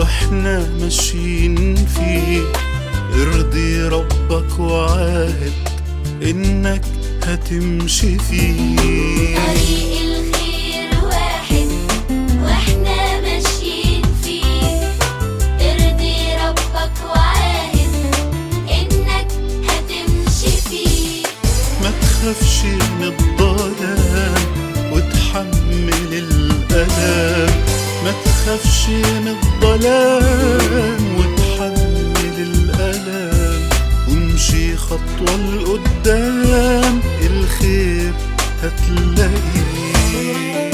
واحنا ماشيين فيه ارضي ربك وعاهد انك هتمشي فيه طريق الخير واحد واحنا ماشيين فيه ارضي ربك وعاهد انك هتمشي فيه ما تخافش من الضلال وتحمل الألم ما تخافش من الضلال وتحمل الألم وامشي خطوة لقدام الخير هتلاقيه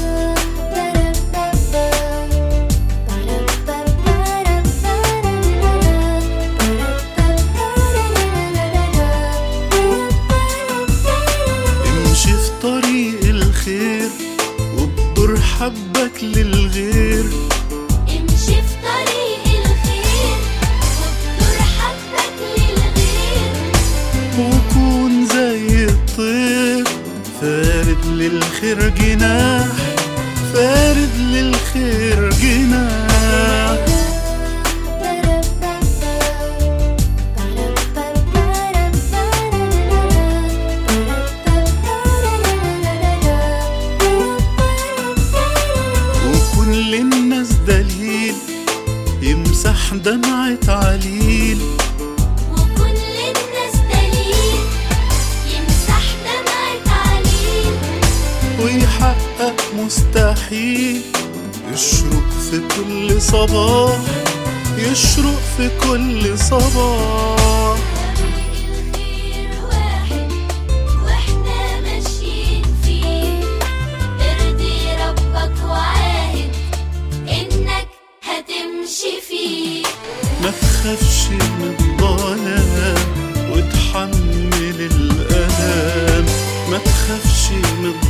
امشي في طريق الخير وابدر حبك للغير امشي في طريق الخير وابدر حبك للغير وكون زي الطير فارد للخير جناح فارد للخير جناح وكن للناس دليل يمسح دمعة عليل وكل الناس دليل يمسح دمعة عليل ويحقق مستحيل يشرق في كل صباح يشرق في كل صباح الخير واحد واحنا ماشيين فيه ارضي ربك وعاهد انك هتمشي فيه ما تخافش من الظلام وتحمل الألم ما تخافش من